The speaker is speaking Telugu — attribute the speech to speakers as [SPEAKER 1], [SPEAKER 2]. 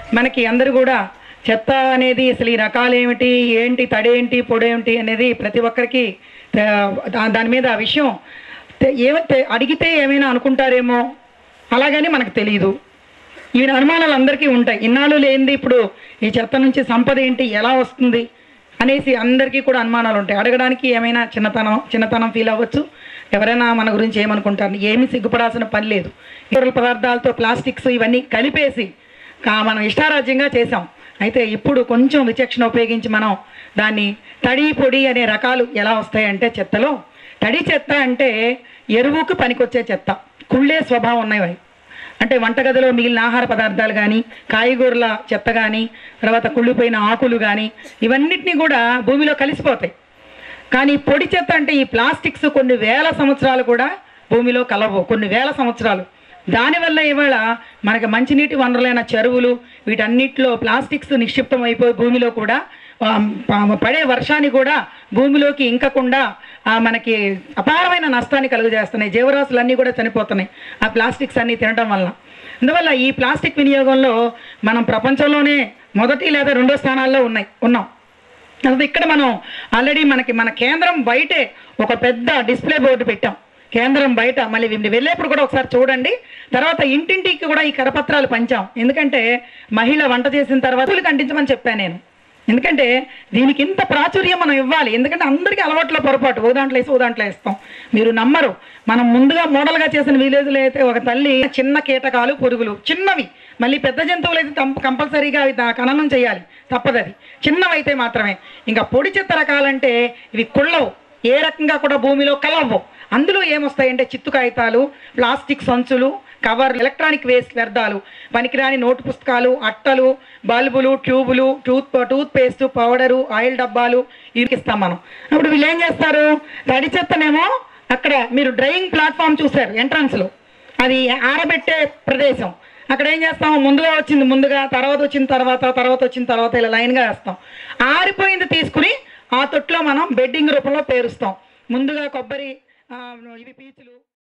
[SPEAKER 1] మనకి అందరూ కూడా చెత్త అనేది అసలు ఈ రకాలు ఏమిటి ఏంటి తడేంటి పొడేంటి అనేది ప్రతి ఒక్కరికి ఆ, దా- దాని మీద ఆ విషయం తె- ఏమైతే అడిగితే ఏమైనా అనుకుంటారేమో అలాగని మనకు తెలియదు ఈ అనుమానాలు అందరికీ ఉంటాయి ఇన్నాళ్ళు లేనిది ఇప్పుడు ఈ చెత్త నుంచి సంపద ఏంటి ఎలా వస్తుంది అనేసి అందరికీ కూడా అనుమానాలు ఉంటాయి అడగడానికి ఏమైనా చిన్నతనం చిన్నతనం ఫీల్ అవ్వచ్చు ఎవరైనా మన గురించి ఏమనుకుంటారు ఏమీ సిగ్గుపడాల్సిన పని లేదు ఇతరుల పదార్థాలతో ప్లాస్టిక్స్ ఇవన్నీ కలిపేసి కా- మనం ఇష్టారాజ్యంగా చేసాం అయితే ఇప్పుడు కొంచెం విచక్షణ ఉపయోగించి మనం దాన్ని తడి పొడి అనే రకాలు ఎలా వస్తాయంటే చెత్తలో తడి చెత్త అంటే ఎరువుకు పనికొచ్చే చెత్త కుళ్ళే స్వభావం ఉన్నాయి అవి. అంటే వంటగదిలో మిగిలిన ఆహార పదార్థాలు కానీ కాయగూరల చెత్త కానీ తర్వాత కుళ్ళిపోయిన ఆకులు కానీ ఇవన్నిటినీ కూడా భూమిలో కలిసిపోతాయి కానీ పొడి చెత్త అంటే ఈ ప్లాస్టిక్స్ కొన్ని వేల సంవత్సరాలు కూడా భూమిలో కలవు కొన్ని వేల సంవత్సరాలు దానివల్ల ఇవాళ మనకి మంచినీటి వనరులైన చెరువులు వీటన్నిటిలో ప్లాస్టిక్స్ నిక్షిప్తం అయిపోయి భూమిలో కూడా ఆ, ప- పడే వర్షాన్ని కూడా భూమిలోకి ఇంకకుండా ఆ, మనకి అపారమైన నష్టాన్ని కలుగజేస్తున్నాయి జీవరాశులన్నీ కూడా చనిపోతున్నాయి ఆ ప్లాస్టిక్స్ అన్నీ తినడం వల్ల అందువల్ల ఈ ప్లాస్టిక్ వినియోగంలో మనం ప్రపంచంలోనే మొదటి లేదా రెండో స్థానాల్లో ఉన్నాయి ఉన్నాం తర్వాత ఇక్కడ మనం ఆల్రెడీ మనకి మన కేంద్రం బయటే ఒక పెద్ద డిస్ప్లే బోర్డు పెట్టాం కేంద్రం బయట మళ్ళీ వీళ్ళు వెళ్ళేప్పుడు కూడా ఒకసారి చూడండి తర్వాత ఇంటింటికి కూడా ఈ కరపత్రాలు పంచాం ఎందుకంటే మహిళ వంట చేసిన తర్వాత పూలు అంటించమని చెప్పాను నేను ఎందుకంటే దీనికి ఇంత ప్రాచుర్యం మనం ఇవ్వాలి ఎందుకంటే అందరికీ అలవాట్లో పొరపాటు ఓ దాంట్లో వేసి ఓ దాంట్లో వేస్తాం మీరు నమ్మరు మనం ముందుగా మోడల్గా చేసిన విలేజ్లో అయితే ఒక తల్లి చిన్న కీటకాలు పురుగులు చిన్నవి మళ్ళీ పెద్ద జంతువులు అయితే తప్ప- కంపల్సరీగా అవి దా- ఖననం చేయాలి తప్పదది చిన్నవైతే మాత్రమే ఇంకా పొడి చెత్త రకాలంటే ఇవి కుళ్ళవు ఏ రకంగా కూడా భూమిలో కలవవు అందులో ఏమొస్తాయంటే చిత్తు కాగితాలు ప్లాస్టిక్ సంచులు కవర్ ఎలక్ట్రానిక్ వేస్ట్ వ్యర్థాలు పనికిరాని నోటు పుస్తకాలు అట్టలు బల్బులు ట్యూబులు tooth toothpaste powder oil డబ్బాలు ఇరికిస్తాం మనం అప్పుడు వీళ్ళు ఏం చేస్తారు తడి చెత్తనేమో అక్కడ మీరు డ్రైయింగ్ ప్లాట్ఫామ్ చూసారు ఎంట్రన్స్లో అది ఆరబెట్టే ప్రదేశం అక్కడ ఏం చేస్తాం ముందుగా వచ్చింది ముందుగా తర్వాత వచ్చిన తర్వాత తర్వాత వచ్చిన తర్వాత ఇలా లైన్గా వేస్తాం ఆరిపోయింది తీసుకుని ఆ తొట్లో మనం బెడ్డింగ్ రూపంలో పేరుస్తాం ముందుగా కొబ్బరి ఆ, ఇవి పీచులు